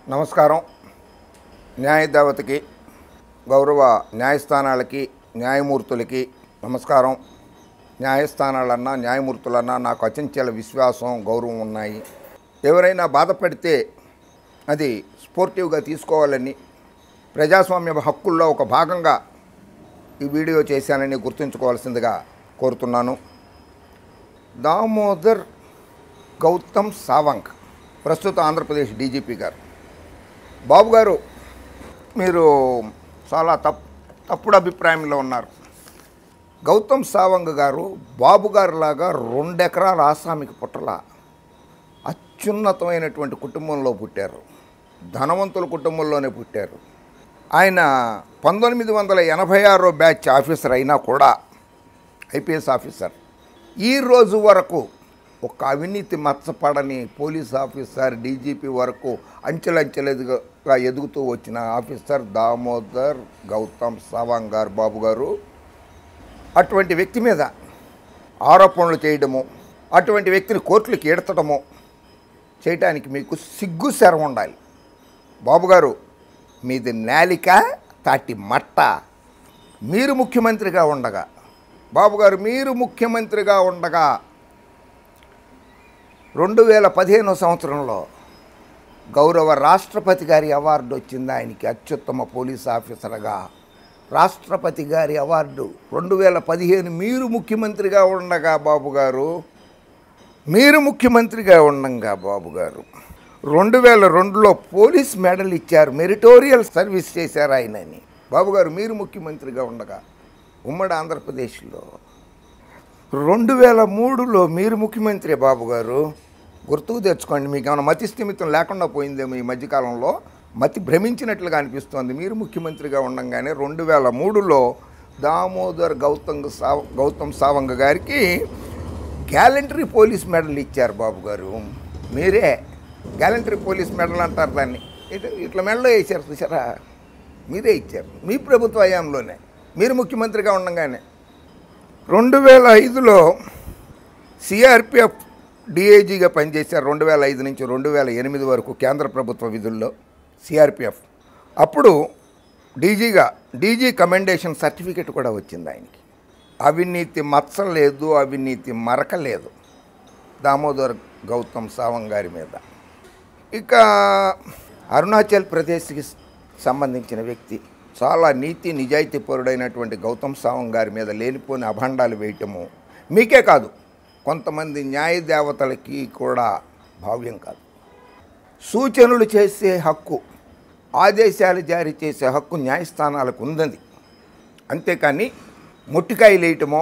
నమస్కారం న్యాయదేవతకి గౌరవ న్యాయస్థానాలకి న్యాయమూర్తులకి నమస్కారం న్యాయస్థానాలన్నా న్యాయమూర్తులన్నా నాకు అచంచల విశ్వాసం గౌరవం ఉన్నాయి ఎవరైనా బాధపడితే అది స్పోర్టివ్గా తీసుకోవాలని ప్రజాస్వామ్య హక్కుల్లో ఒక భాగంగా ఈ వీడియో చేశానని గుర్తుంచుకోవాల్సిందిగా కోరుతున్నాను దామోదర్ గౌతమ్ సావంగ్ ప్రస్తుత ఆంధ్రప్రదేశ్ డీజీపీ గారు బాబు గారు మీరు చాలా తప్ తప్పుడు అభిప్రాయంలో ఉన్నారు గౌతమ్ సావంగ్ గారు బాబు గారిలాగా రెండెకరాల ఆసామికి పుట్టల అత్యున్నతమైనటువంటి కుటుంబంలో పుట్టారు ధనవంతుల కుటుంబంలోనే పుట్టారు ఆయన పంతొమ్మిది వందల ఎనభై ఆరో బ్యాచ్ ఆఫీసర్ అయినా కూడా ఐపీఎస్ ఆఫీసర్ ఈ రోజు వరకు ఒక అవినీతి మచ్చపడని పోలీస్ ఆఫీసర్ డీజీపీ వరకు అంచెలంచెలుగా ఎదుగుతూ వచ్చిన ఆఫీసర్ దామోదర్ గౌతమ్ సావాంగ్ గారు బాబు గారు అటువంటి వ్యక్తి మీద ఆరోపణలు చేయడము అటువంటి వ్యక్తిని కోర్టులకు ఎడతడము చేయటానికి మీకు సిగ్గు శరం ఉండాలి బాబు గారు మీది నాలిక తాటి మట్ట మీరు ముఖ్యమంత్రిగా ఉండగా బాబు గారు మీరు ముఖ్యమంత్రిగా ఉండగా రెండు వేల పదిహేను సంవత్సరంలో గౌరవ రాష్ట్రపతి గారి అవార్డు వచ్చింది ఆయనకి అత్యుత్తమ పోలీస్ ఆఫీసర్గా రాష్ట్రపతి గారి అవార్డు రెండు వేల పదిహేను మీరు ముఖ్యమంత్రిగా ఉండగా బాబు గారు మీరు ముఖ్యమంత్రిగా ఉండంగా బాబు గారు రెండు వేల రెండులో పోలీస్ మెడల్ ఇచ్చారు మెరిటోరియల్ సర్వీస్ చేశారు ఆయనని బాబు గారు మీరు ముఖ్యమంత్రిగా ఉండగా ఉమ్మడి ఆంధ్రప్రదేశ్లో రెండు వేల మూడులో మీరు ముఖ్యమంత్రి బాబు గారు గుర్తుకు తెచ్చుకోండి మీకు ఏమైనా మతి స్థిమితం లేకుండా పోయిందేమో ఈ మధ్యకాలంలో మతి భ్రమించినట్లుగా అనిపిస్తోంది మీరు ముఖ్యమంత్రిగా ఉండంగానే రెండు వేల మూడులో దామోదర్ గౌతమ్ సావ గౌతమ్ సావంగ్ గారికి గ్యాలంటరీ పోలీస్ మెడల్ ఇచ్చారు బాబు గారు మీరే గ్యాలంటరీ పోలీస్ మెడల్ అంటారు దాన్ని ఇట్లా ఇట్లా మెడలో వేసారు చూసారా మీరే ఇచ్చారు మీ ప్రభుత్వ హయాంలోనే మీరు ముఖ్యమంత్రిగా ఉండగానే రెండు వేల ఐదులో సిఆర్పిఎఫ్ డిఐజీగా పనిచేశారు రెండు వేల ఐదు నుంచి రెండు వేల ఎనిమిది వరకు కేంద్ర ప్రభుత్వ విధుల్లో సిఆర్పిఎఫ్ అప్పుడు డీజీగా డీజీ కమెండేషన్ సర్టిఫికెట్ కూడా వచ్చింది ఆయనకి అవినీతి మచ్చ లేదు అవినీతి మరక లేదు దామోదర్ గౌతమ్ సావంగ్ గారి మీద ఇక అరుణాచల్ ప్రదేశ్కి సంబంధించిన వ్యక్తి చాలా నీతి నిజాయితీ పరుడైనటువంటి గౌతమ్ సావంగ్ గారి మీద లేనిపోని అభండాలు వేయటము మీకే కాదు కొంతమంది న్యాయ దేవతలకి కూడా భావ్యం కాదు సూచనలు చేసే హక్కు ఆదేశాలు జారీ చేసే హక్కు న్యాయస్థానాలకు ఉందని అంతేకాని మొట్టికాయలు వేయటమో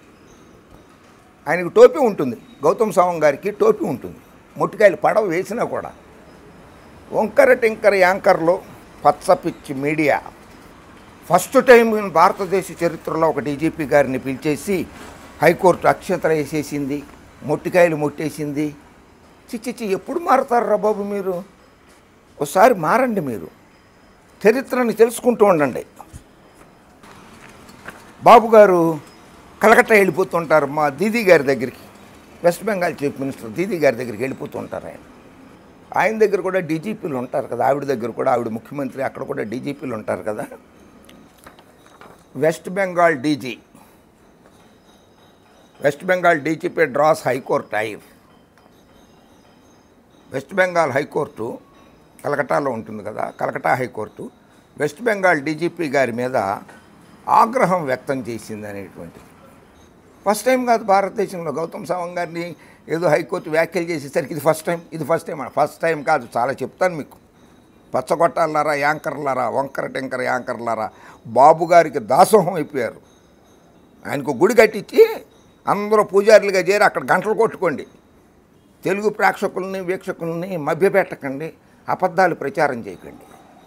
ఆయనకు టోపీ ఉంటుంది గౌతమ్ సావంగ్ గారికి టోపీ ఉంటుంది మొట్టికాయలు పడవ వేసినా కూడా వంకర టింకర యాంకర్లు పచ్చపిచ్చి మీడియా ఫస్ట్ టైం ఇన్ భారతదేశ చరిత్రలో ఒక డీజీపీ గారిని పిలిచేసి హైకోర్టు అక్షంతలు వేసేసింది మొట్టికాయలు మొట్టేసింది చిచ్చిచి ఎప్పుడు మారతారు బాబు మీరు ఒకసారి మారండి మీరు చరిత్రని తెలుసుకుంటూ ఉండండి బాబు గారు కలకత్తా వెళ్ళిపోతుంటారు మా దీదీ గారి దగ్గరికి West Bengal chief minister Didi గారి దగ్గరికి వెళ్ళిపోతుంటారు ఆయన ఆయన దగ్గర కూడా డీజీపీలు ఉంటారు కదా ఆవిడ దగ్గర కూడా ఆవిడ ముఖ్యమంత్రి అక్కడ కూడా డీజీపీలు ఉంటారు కదా West Bengal DG West Bengal DGP డ్రాస్ హైకోర్టు ఐర్ వెస్ట్ బెంగాల్ హైకోర్టు కలకటాలో ఉంటుంది కదా Calcutta high court West Bengal DGP గారి మీద ఆగ్రహం వ్యక్తం చేసింది అనేటువంటిది ఫస్ట్ టైం కాదు భారతదేశంలో గౌతమ్ సావంగ్ గారిని ఏదో హైకోర్టు వ్యాఖ్యలు చేసేసరికి ఇది ఫస్ట్ టైం ఇది ఫస్ట్ టైం ఫస్ట్ టైం కాదు చాలా చెప్తాను మీకు పచ్చగొట్టాలారా యాంకర్లారా వంకర టెంకర యాంకర్లారా బాబు గారికి దాసోహం అయిపోయారు ఆయనకు గుడి కట్టించి అందరూ పూజారులుగా చేరి అక్కడ గంటలు కొట్టుకోండి తెలుగు ప్రేక్షకుల్ని వీక్షకుల్ని మభ్యపెట్టకండి అబద్ధాలు ప్రచారం చేయకండి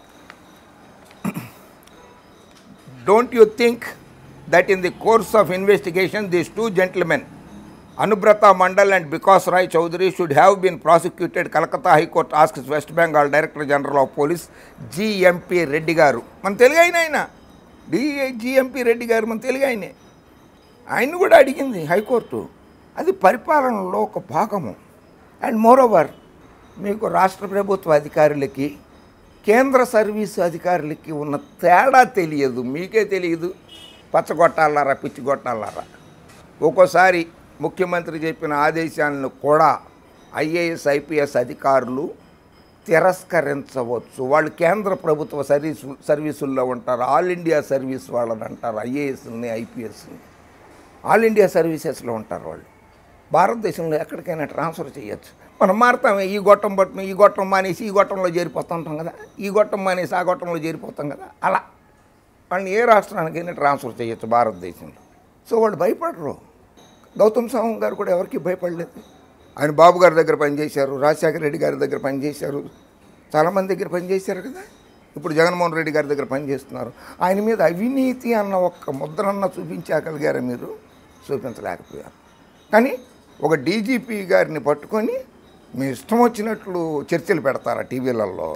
don't you think that in the course of investigation these two gentlemen Anubrata Mondal and Bikash Roy Chowdhury should have been prosecuted Calcutta high court asks West Bengal director general of police GMP Reddy గారు మన తెలుగు ఆయన ఆయన డి జిఎంపి రెడ్డి గారు మన తెలుగు ఆయనే ఆయన్ని కూడా అడిగింది హైకోర్టు అది పరిపాలనలో ఒక భాగము అండ్ మోరోవర్ మీకు రాష్ట్ర ప్రభుత్వ అధికారులకి కేంద్ర సర్వీసు అధికారులకి ఉన్న తేడా తెలియదు మీకే తెలియదు పచ్చగొట్టాలారా పిచ్చిగొట్టాలారా ఒక్కోసారి ముఖ్యమంత్రి చెప్పిన ఆదేశాలను కూడా ఐఏఎస్ ఐపీఎస్ అధికారులు తిరస్కరించవచ్చు వాళ్ళు కేంద్ర ప్రభుత్వ సర్వీసు సర్వీసుల్లో ఉంటారు ఆల్ ఇండియా సర్వీస్ వాళ్ళని అంటారు ఐఏఎస్ని ఐపీఎస్ని ఆల్ ఇండియా సర్వీసెస్లో ఉంటారు వాళ్ళు భారతదేశంలో ఎక్కడికైనా ట్రాన్స్ఫర్ చేయొచ్చు మనం మారుతాం ఈ గొట్టం పట్టు ఈ గొట్టం మానేసి ఈ గొట్టంలో చేరిపోతుంటాం కదా ఈ గొట్టం మానేసి ఆ గొట్టంలో చేరిపోతాం కదా అలా వాళ్ళని ఏ రాష్ట్రానికైనా ట్రాన్స్ఫర్ చేయొచ్చు భారతదేశంలో సో వాళ్ళు భయపడరు గౌతమ్ సావంత్ గారు కూడా ఎవరికి భయపడలేదు ఆయన బాబు గారి దగ్గర పనిచేశారు రాజశేఖర రెడ్డి గారి దగ్గర పనిచేశారు చాలామంది దగ్గర పనిచేశారు కదా ఇప్పుడు జగన్మోహన్ రెడ్డి గారి దగ్గర పనిచేస్తున్నారు ఆయన మీద అవినీతి అన్న ఒక్క ముద్రన్న చూపించగలిగారా మీరు చూపించలేకపోయారు కానీ ఒక డీజీపీ గారిని పట్టుకొని మీ ఇష్టం వచ్చినట్లు చర్చలు పెడతారా టీవీలలో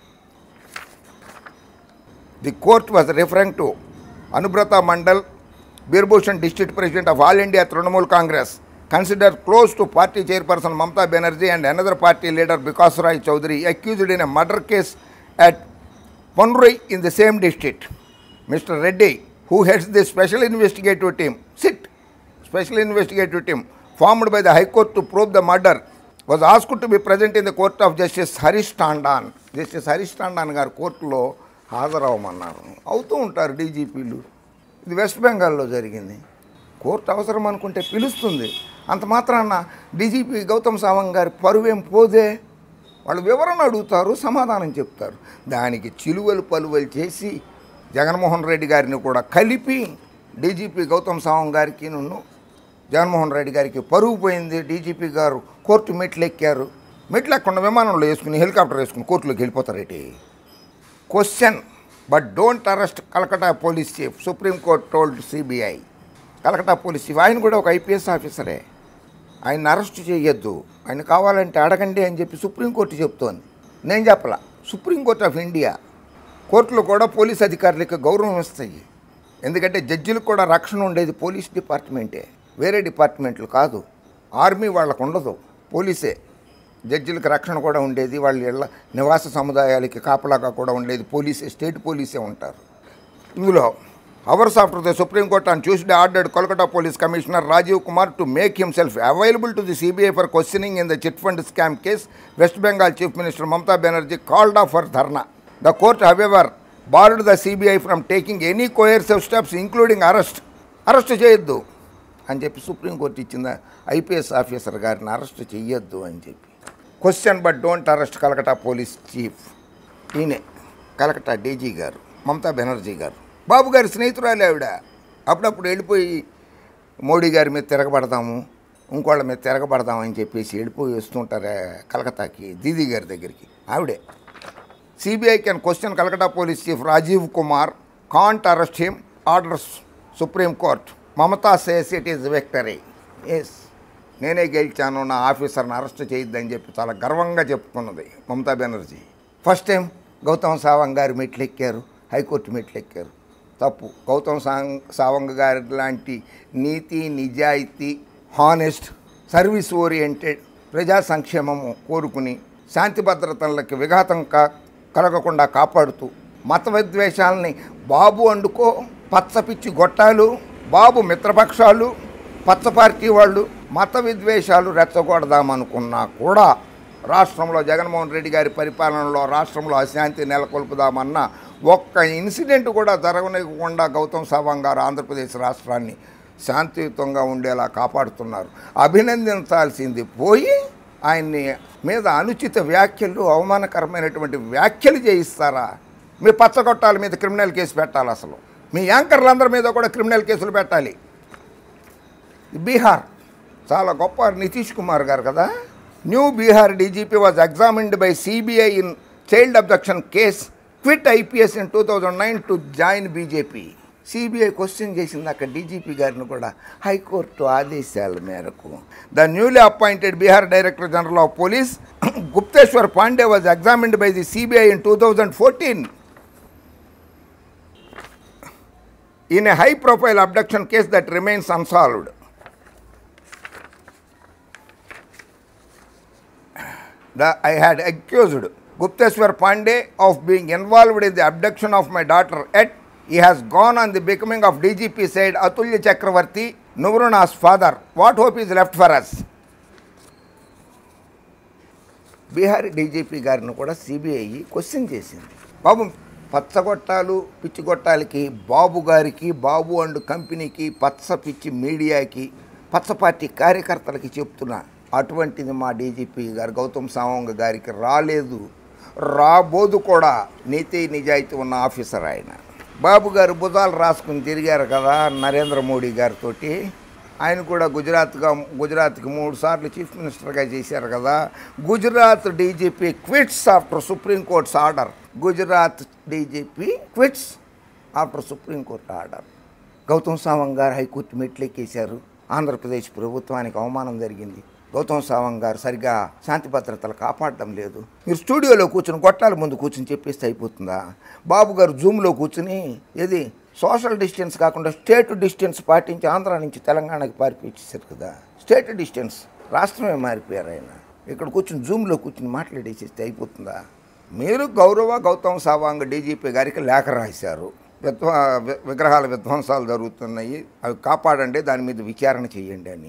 the court was referring to Anubrata Mondal Birbhum district president of All India Trinamool Congress considered close to party chairperson Mamata Banerjee and another party leader Bikash Roy Chowdhury accused in a murder case at Ponroi in the same district. Mr. Reddy, who heads the special investigative team, SIT, special investigative team, formed by the High Court to probe the murder, was asked to be present in the court of Justice Harish Tandan. Justice Harish Tandan గారు కోర్టులో హాజరవ్వమన్నారు అవుతూ ఉంటారు డీజీపీలు ఇది west బెంగాల్లో జరిగింది court అవసరం అనుకుంటే పిలుస్తుంది అంత మాత్రాన డీజీపీ గౌతమ్ సావంగ్ గారి పరువేం పోదే వాళ్ళు వివరణ అడుగుతారు సమాధానం చెప్తారు దానికి చిలువలు పలువలు చేసి జగన్మోహన్ రెడ్డి గారిని కూడా కలిపి డీజీపీ గౌతమ్ సావంగ్ గారికి నన్ను జగన్మోహన్ రెడ్డి గారికి పరుగు పోయింది డీజీపీ గారు కోర్టు మెట్లు ఎక్కారు మెట్లు ఎక్కకుండా విమానంలో వేసుకుని హెలికాప్టర్ వేసుకుని కోర్టులోకి వెళ్ళిపోతారేటి question but don't arrest Calcutta police chief supreme court told CBI Calcutta police chief ఆయన కూడా ఒక ఐపీఎస్ ఆఫీసరే ఆయన అరెస్ట్ చేయొద్దు ఆయన కావాలంటే అడగండి అని చెప్పి సుప్రీంకోర్టు చెప్తోంది నేను చెప్పలా సుప్రీంకోర్టు ఆఫ్ ఇండియా కోర్టులు కూడా పోలీస్ అధికారులకు గౌరవం ఇస్తాయి ఎందుకంటే జడ్జిలకు కూడా రక్షణ ఉండేది పోలీస్ డిపార్ట్మెంటే వేరే డిపార్ట్మెంట్లు కాదు ఆర్మీ వాళ్ళకు ఉండదు పోలీసే జడ్జిలకు రక్షణ కూడా ఉండేది వాళ్ళ ఇళ్ళ నివాస సముదాయాలకి కాపలాగా కూడా ఉండేది పోలీసే స్టేట్ పోలీసే ఉంటారు ఇందులో hours after the supreme court on Tuesday ordered Kolkata police commissioner Rajeev Kumar to make himself available to the CBI for questioning in the chit fund scam case West Bengal chief minister Mamata Banerjee called off for dharna the court however barred the CBI from taking any coercive steps including arrest arrest చేయొద్దు అని చెప్పి supreme court ఇచ్చిన IPS officer గారిని arrest చేయొద్దు అని చెప్పి question but don't arrest Calcutta police chief ఈయనే Calcutta DG గారు మమతా బెనర్జీ గారు బాబు గారి స్నేహితురాలు ఆవిడ అప్పుడప్పుడు వెళ్ళిపోయి మోడీ గారి మీద తిరగబడదాము ఇంకోళ్ళ మీద తిరగబడదాం అని చెప్పేసి వెళ్ళిపోయి వస్తుంటారు కలకత్తాకి దీదీ గారి దగ్గరికి ఆవిడే CBI can question Calcutta police chief Rajeev Kumar can't arrest him orders supreme court Mamata says it is victory yes నేనే గెలిచాను నా ఆఫీసర్ని అరెస్ట్ చేయొద్దని చెప్పి చాలా గర్వంగా చెప్పుకున్నది మమతా బెనర్జీ ఫస్ట్ టైం గౌతమ్ సావంగ్ గారు మెట్లు ఎక్కారు హైకోర్టు మెట్లు ఎక్కారు తప్పు గౌతమ్ సాంగ్ సావంగ్ గారి లాంటి నీతి నిజాయితీ హానెస్ట్ సర్వీస్ ఓరియంటెడ్ ప్రజా సంక్షేమము కోరుకుని శాంతి భద్రతలకి విఘాతం కా కలగకుండా కాపాడుతూ మత విద్వేషాలని బాబు అండుకో పచ్చపిచ్చి గొట్టాలు బాబు మిత్రపక్షాలు పచ్చ పార్టీ వాళ్ళు మత విద్వేషాలు రెచ్చగొడదామనుకున్నా కూడా రాష్ట్రంలో జగన్మోహన్ రెడ్డి గారి పరిపాలనలో రాష్ట్రంలో అశాంతి నెలకొల్పుదామన్న ఒక్క ఇన్సిడెంట్ కూడా జరగనివ్వకుండా గౌతమ్ సవాంగ్ గారు ఆంధ్రప్రదేశ్ రాష్ట్రాన్ని శాంతియుతంగా ఉండేలా కాపాడుతున్నారు అభినందించాల్సింది పోయి ఆయన్ని మీద అనుచిత వ్యాఖ్యలు అవమానకరమైనటువంటి వ్యాఖ్యలు చేయిస్తారా మీ పచ్చగొట్టాల మీద క్రిమినల్ కేసు పెట్టాలి అసలు మీ యాంకర్లందరి మీద కూడా క్రిమినల్ కేసులు పెట్టాలి బీహార్ చాలా గొప్ప నితీష్ కుమార్ గారు కదా new Bihar DGP was examined by CBI in child abduction case quit IPS in two thousand nine to join BJP CBI question చేసింది అక్కడ డీజీపీ గారిని కూడా హైకోర్టు ఆదేశాల మేరకు the newly appointed Bihar director general of police Gupteshwar Pandey was examined by the CBI in two thousand fourteen in a high profile abduction case that remains unsolved. The, I had accused Gupteswar Pandey of being involved in the abduction of my daughter. Yet he has gone on the becoming of DGP said Atulya Chakravarti, Nuruna's father. What hope is left for us? Bihar DGP గారిని కూడా CBI question చేసింది బాబు పచ్చగొట్టాలు పిచ్చిగొట్టాలకి బాబు గారికి బాబు and కంపెనీకి పచ్చ పిచ్చి మీడియాకి పచ్చ party కార్యకర్తలకి చెప్తున్నా అటువంటిది మా డీజీపీ గారు గౌతమ్ సావంగ్ గారికి రాలేదు రాబోదు కూడా నీతి నిజాయితీ ఉన్న ఆఫీసర్ ఆయన బాబు గారు భుజాలు రాసుకుని తిరిగారు కదా నరేంద్ర మోడీ గారితోటి ఆయన కూడా గుజరాత్గా గుజరాత్కి మూడు సార్లు చీఫ్ మినిస్టర్గా చేశారు కదా Gujarat DGP quits after supreme court's order Gujarat DGP quits after supreme court order Gautam Sawang గారు హైకోర్టు మెట్లెక్కేశారు ఆంధ్రప్రదేశ్ ప్రభుత్వానికి అవమానం జరిగింది గౌతమ్ సావంగ్ గారు సరిగా శాంతి భద్రతలు కాపాడడం లేదు మీరు స్టూడియోలో కూర్చుని గొట్టాల ముందు కూర్చుని చెప్పేస్తే అయిపోతుందా బాబు గారు జూమ్లో కూర్చుని ఏది సోషల్ డిస్టెన్స్ కాకుండా స్టేట్ డిస్టెన్స్ పాటించి ఆంధ్ర నుంచి తెలంగాణకి పారిపించేశారు కదా స్టేట్ డిస్టెన్స్ రాష్ట్రమే మారిపోయారు ఆయన ఇక్కడ కూర్చుని జూమ్లో కూర్చుని మాట్లాడేసేస్తే అయిపోతుందా మీరు గౌరవ గౌతమ్ సావాంగ్ డీజీపీ గారికి లేఖ రాశారు విధ్వ వి- విగ్రహాల విధ్వంసాలు జరుగుతున్నాయి అవి కాపాడండి దాని మీద విచారణ చేయండి అని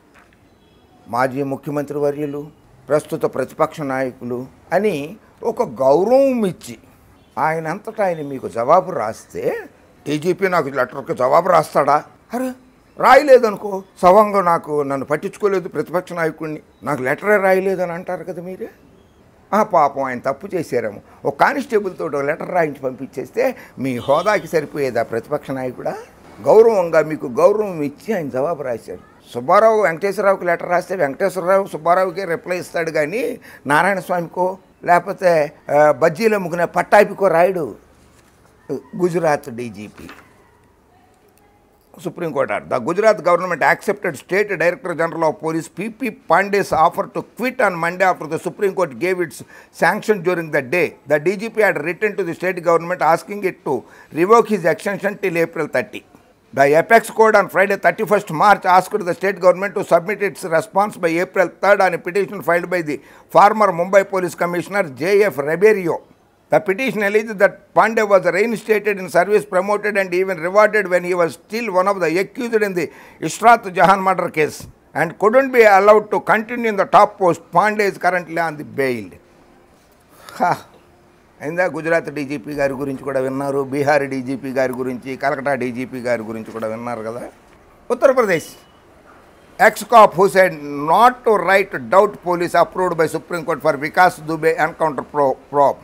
మాజీ ముఖ్యమంత్రి వర్యులు ప్రస్తుత ప్రతిపక్ష నాయకులు అని ఒక గౌరవం ఇచ్చి ఆయన అంతటా ఆయన మీకు జవాబు రాస్తే డీజీపీ నాకు లెటర్కి జవాబు రాస్తాడా అరే రాయలేదనుకో సవంగా నాకు నన్ను పట్టించుకోలేదు ప్రతిపక్ష నాయకుడిని నాకు లెటరే రాయలేదని అంటారు కదా మీరే ఆ పాపం ఆయన తప్పు చేశారేమో ఒక కానిస్టేబుల్ తోటి ఒక లెటర్ రాయించి పంపించేస్తే మీ హోదాకి సరిపోయేదా ప్రతిపక్ష నాయకుడా గౌరవంగా మీకు గౌరవం ఇచ్చి ఆయన జవాబు రాశాడు సుబ్బారావు వెంకటేశ్వరరావుకి లెటర్ రాస్తే వెంకటేశ్వరరావు సుబ్బారావుకే రిప్లై ఇస్తాడు కానీ నారాయణ స్వామికో లేకపోతే ఆ, బజ్జీలు అమ్ముకునే పట్టాపికో Rayudu Gujarat DGP Supreme Court order. The Gujarat government accepted State Director General of Police P.P. Pandey's offer to quit on Monday after the Supreme Court gave its sanction during the day. The DGP had written to the state government asking it to revoke his extension till April 30. The Apex Code on Friday 31st March asked the state government to submit its response by April 3rd on a petition filed by the former Mumbai Police Commissioner J.F. Reberio. The petition alleged that Pandey was reinstated in service, promoted, and even rewarded when he was still one of the accused in the Ishrat Jahan murder case and couldn't be allowed to continue in the top post. Pandey is currently on the bail. హా, అయిందా Gujarat DGP గారి గురించి కూడా విన్నారు Bihar DGP గారి గురించి Calcutta DGP గారి గురించి కూడా విన్నారు కదా Uttar Pradesh ex cop who said not to write doubt police approved by Supreme Court for Vikas Dubey encounter pro- probe.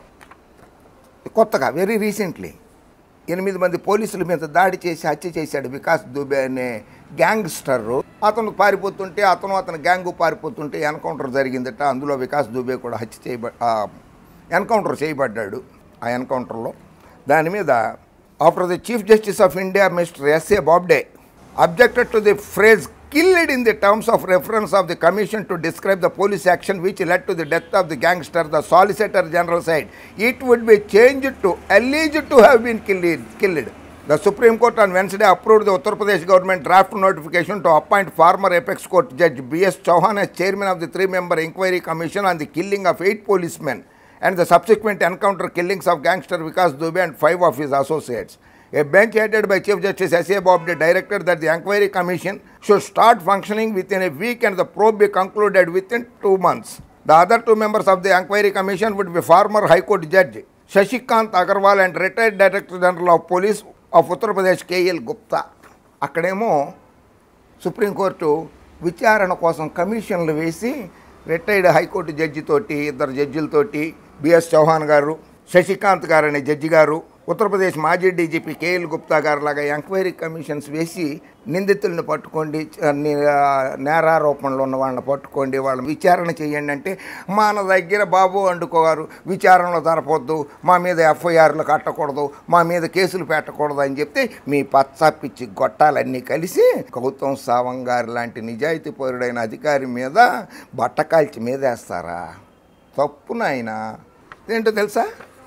కొత్తగా వెరీ రీసెంట్లీ ఎనిమిది మంది పోలీసుల మీద దాడి చేసి హత్య చేశాడు వికాస్ దుబే అనే గ్యాంగ్స్టర్ అతను పారిపోతుంటే అతను అతని గ్యాంగు పారిపోతుంటే ఎన్కౌంటర్ జరిగిందట అందులో వికాస్ దుబే కూడా హత్య చేయబ ఎన్కౌంటర్ చేయబడ్డాడు ఆ ఎన్కౌంటర్లో దాని మీద after the chief justice of India mister SA Bobde objected to the phrase killed in the terms of reference of the commission to describe the police action which led to the death of the gangster, the Solicitor General said it would be changed to alleged to have been killed. killed. The Supreme Court on Wednesday approved the Uttar Pradesh government draft notification to appoint former Apex Court Judge B.S. Chauhan as chairman of the three-member inquiry commission on the killing of eight policemen and the subsequent encounter killings of gangster Vikas Dubey and five of his associates. A bench headed by Chief Justice S.A. Bobde directed that the inquiry commission should start functioning within a week and the probe be concluded within two months. The other two members of the inquiry commission would be former High Court Judge Shashikant Agarwal and retired Director General of Police of Uttar Pradesh K.L. Gupta. అక్కడేమో supreme court విచారణ కోసం కమిషన్లు వేసి retired high court judge తోటి ఇద్దరు జడ్జిలతోటి BS Chauhan గారు శశికాంత్ గారు అనే జడ్జి గారు ఉత్తరప్రదేశ్ మాజీ డీజీపీ కేఎల్ గుప్తా గారు లాగా ఎంక్వైరీ కమిషన్స్ వేసి నిందితులను పట్టుకోండి చ- ని- ఆ, నేరారోపణలో ఉన్న వాళ్ళని పట్టుకోండి వాళ్ళని విచారణ చేయండి అంటే మన దగ్గర బాబు వండుకోగారు విచారణలో జరపొద్దు మా మీద ఎఫ్ఐఆర్లు కట్టకూడదు మా మీద కేసులు పెట్టకూడదు అని చెప్తే మీ పచ్చ పిచ్చి గొట్టాలన్నీ కలిసి గౌతమ్ సావంగ్ గారు లాంటి నిజాయితీ పరుడైన అధికారి మీద బట్టకాల్చి మీదేస్తారా తప్పు నాయన ఏంటో తెలుసా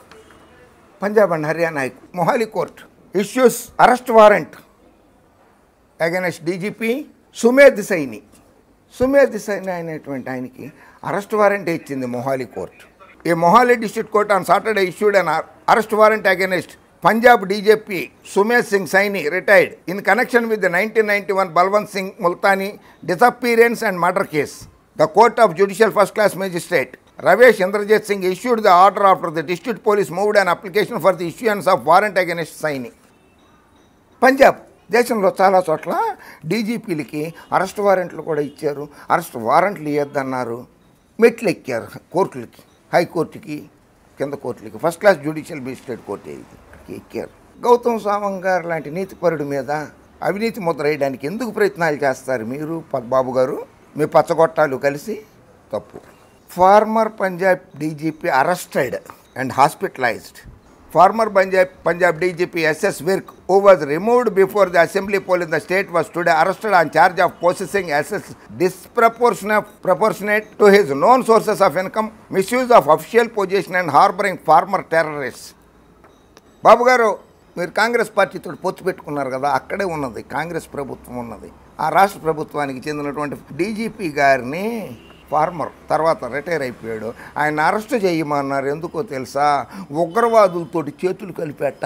Punjab and Haryana Mohali court issues arrest warrant against DGP Sumedh Saini Sumedh Saini అనేటువంటి ఆయనకి అరెస్ట్ వారెంట్ ఇచ్చింది Mohali court a Mohali district court on Saturday issued an arrest warrant against Punjab DGP Sumesh Singh Saini retired in connection with the nineteen ninety one Balwant Singh Multani disappearance and murder case the court of judicial first class magistrate Ravesh Inderjit Singh issued the order after the district police moved an application for the issuance of warrant against Saini Punjab దేశంలో చాలా చోట్ల డీజీపీలకి arrest వారెంట్లు కూడా ఇచ్చారు arrest వారెంట్లు ఇవ్వద్దన్నారు మెట్లు ఎక్కారు కోర్టులకి హైకోర్టుకి కింద కోర్టులకి first class judicial magistrate court ఇది ఇక్కడికి ఎక్కారు గౌతమ్ సావంగ్ గారు లాంటి నీతిపరుడి మీద అవినీతి ముద్ర వేయడానికి ఎందుకు ప్రయత్నాలు చేస్తారు మీరు ప- బాబు గారు మీ పచ్చగొట్టాలు కలిసి తప్పు former Punjab DGP arrested and hospitalized Former Punjab, Punjab DGP SS Virk, who was removed before the assembly poll in the state, was today arrested on charge of possessing assets disproportionate proportionate to his known sources of income, misuse of official position, and harboring former terrorists. Babu గారు మీరు కాంగ్రెస్ పార్టీతో పొత్తు పెట్టుకున్నారు కదా అక్కడే ఉన్నది కాంగ్రెస్ ప్రభుత్వం ఉన్నది ఆ రాష్ట్ర ప్రభుత్వానికి చెందినటువంటి డీజీపీ గారిని ఫార్మర్ తర్వాత రిటైర్ అయిపోయాడు ఆయన అరెస్ట్ చేయమన్నారు ఎందుకో తెలుసా ఉగ్రవాదులతోటి చేతులు కలిపెట్ట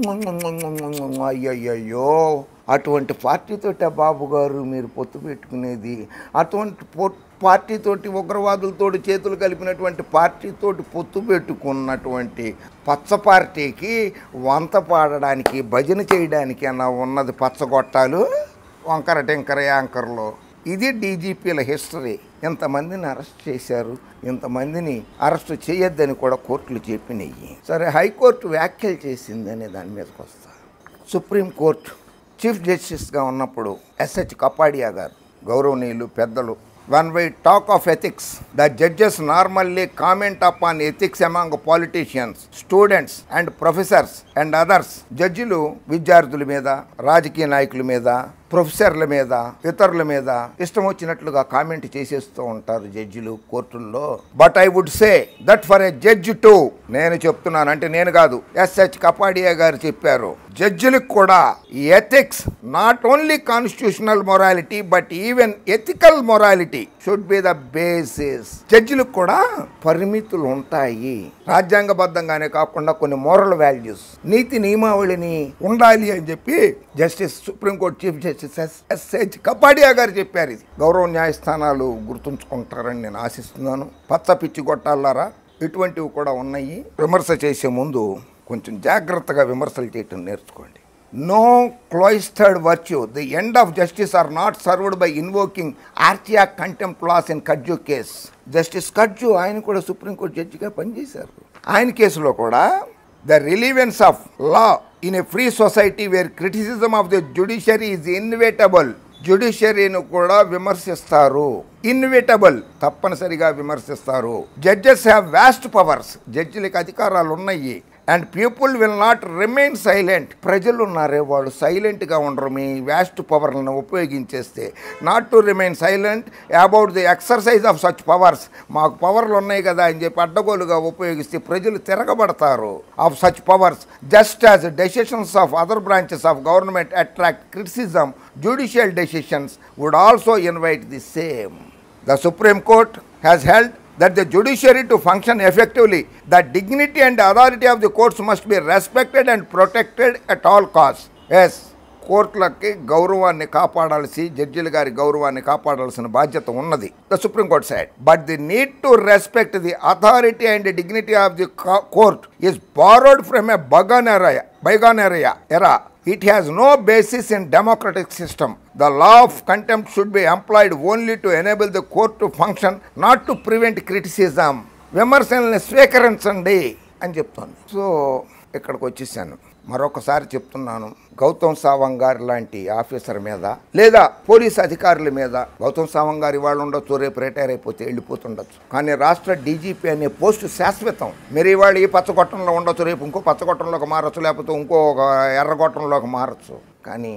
అయ్యయ్యో అటువంటి పార్టీతోటే బాబు గారు మీరు పొత్తు పెట్టుకునేది అటువంటి పొ- పార్టీతోటి ఉగ్రవాదులతోటి చేతులు కలిపినటువంటి పార్టీతోటి పొత్తు పెట్టుకున్నటువంటి పచ్చ పార్టీకి వంత పాడడానికి భజన చేయడానికి అన్న ఉన్నది పచ్చగొట్టాలు వంకర టెంకర యాంకర్లో ఇది డీజీపీల హిస్టరీ ఇంతమందిని అరెస్ట్ చేశారు ఇంతమందిని అరెస్ట్ చేయొద్దని కూడా కోర్టులు చెప్పినాయి సరే హైకోర్టు వ్యాఖ్యలు చేసింది అనే దాని మీదకి వస్తా సుప్రీంకోర్టు చీఫ్ జస్టిస్గా ఉన్నప్పుడు ఎస్హెచ్ కపాడియా గారు గౌరవనీయులు పెద్దలు one why talk of ethics the judges normally comment up on ethics among politicians students and professors and others జడ్జిలు విద్యార్థుల మీద రాజకీయ నాయకుల మీద ప్రొఫెసర్ల మీద ఇతరుల మీద ఇష్టం వచ్చినట్లుగా కామెంట్ చేసేస్తూ ఉంటారు జడ్జిలు కోర్టుల్లో but I would say that for a judge to నేను చెప్తున్నాను అంటే నేను కాదు ఎస్హెచ్ కపాడియా గారు చెప్పారు జడ్జిలకు కూడా ethics not only constitutional morality but even ethical morality should be the basis జడ్జిలకు కూడా పరిమితులు ఉంటాయి రాజ్యాంగబద్ధంగానే కాకుండా కొన్ని మోరల్ వాల్యూస్ నీతి నియమావళిని ఉండాలి అని చెప్పి justice supreme court chief justice S S H Kapadia గారు చెప్పారు ఇది గౌరవ న్యాయస్థానాలు గుర్తుంచుకుంటారని నేను ఆశిస్తున్నాను పచ్చ పిచ్చి గొట్టాలారా ఇటువంటివి కూడా ఉన్నాయి విమర్శ చేసే ముందు కొంచెం జాగ్రత్తగా విమర్శలు చేయటం నేర్చుకోండి no cloistered virtue the end of justice are not served by invoking archaic contempt laws in Katju case justice Katju ఆయన కూడా సుప్రీంకోర్టు జడ్జిగా పనిచేశారు ఆయన కేసులో కూడా the relevance of law in a free society where criticism of the judiciary is inevitable జుడిషియరీని కూడా విమర్శిస్తారు ఇన్విటబుల్ తప్పనిసరిగా విమర్శిస్తారు జడ్జెస్ హ్యావ్ వ్యాస్ట్ పవర్స్ జడ్జిలకు అధికారాలు ఉన్నాయి and people will not remain silent ప్రజలు ఉన్నారే వాళ్ళు సైలెంట్గా ఉండరు మీ వ్యాస్ట్ పవర్లను ఉపయోగించేస్తే not to remain silent about the exercise of such powers మాకు పవర్లు ఉన్నాయి కదా అని చెప్పి అడ్డగోలుగా ఉపయోగిస్తే ప్రజలు తిరగబడతారు of such powers just as decisions of other branches of government attract criticism judicial decisions would also invite the same. The Supreme Court has held that the judiciary to function effectively, the dignity and authority of the courts must be respected and protected at all costs. Yes, కోర్టులకి గౌరవాన్ని కాపాడాల్సి జడ్జిల గారి గౌరవాన్ని కాపాడాల్సిన బాధ్యత ఉన్నది the supreme court said but the need to respect the authority and dignity of the court is borrowed from a bygone era bygone era era it has no basis in democratic system the law of contempt should be employed only to enable the court to function not to prevent criticism విమర్శల్ని స్వీకరించండి అని చెప్తోంది so ఇక్కడికి వచ్చేసాను మరొకసారి చెప్తున్నాను గౌతమ్ సావంగ్ గారి లాంటి ఆఫీసర్ మీద లేదా పోలీస్ అధికారుల మీద గౌతమ్ సావంగ్ గారి వాళ్ళు ఉండొచ్చు రేపు రిటైర్ అయిపోతే వెళ్ళిపోతుండొచ్చు కానీ రాష్ట్ర డీజీపీ అనే పోస్టు శాశ్వతం మీరు ఇవాళ ఈ పచ్చగొట్టంలో ఉండొచ్చు రేపు ఇంకో పచ్చగొట్టంలోకి మారచ్చు లేకపోతే ఇంకో ఒక ఎర్రగొట్టంలోకి మారచ్చు కానీ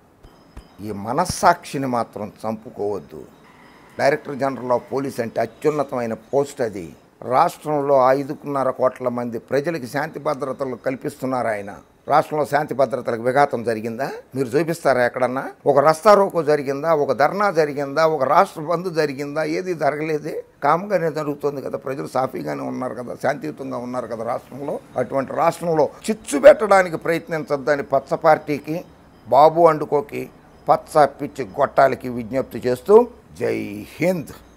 ఈ మనస్సాక్షిని మాత్రం చంపుకోవద్దు డైరెక్టర్ జనరల్ ఆఫ్ పోలీస్ అంటే అత్యున్నతమైన పోస్ట్ అది రాష్ట్రంలో ఐదున్నర కోట్ల మంది ప్రజలకి శాంతి భద్రతలు కల్పిస్తున్నారు ఆయన రాష్ట్రంలో శాంతి భద్రతలకు విఘాతం జరిగిందా మీరు చూపిస్తారా ఎక్కడన్నా ఒక రస్తా రోకో జరిగిందా ఒక ధర్నా జరిగిందా ఒక రాష్ట్ర బంద్ జరిగిందా ఏది జరగలేదే కామ్గానే జరుగుతుంది కదా ప్రజలు సాఫీగానే ఉన్నారు కదా శాంతియుతంగా ఉన్నారు కదా రాష్ట్రంలో అటువంటి రాష్ట్రంలో చిచ్చు పెట్టడానికి ప్రయత్నించొద్దని పచ్చ పార్టీకి బాబు అండుకోకి పచ్చ పిచ్చి గొట్టాలకి విజ్ఞప్తి చేస్తూ జై హింద్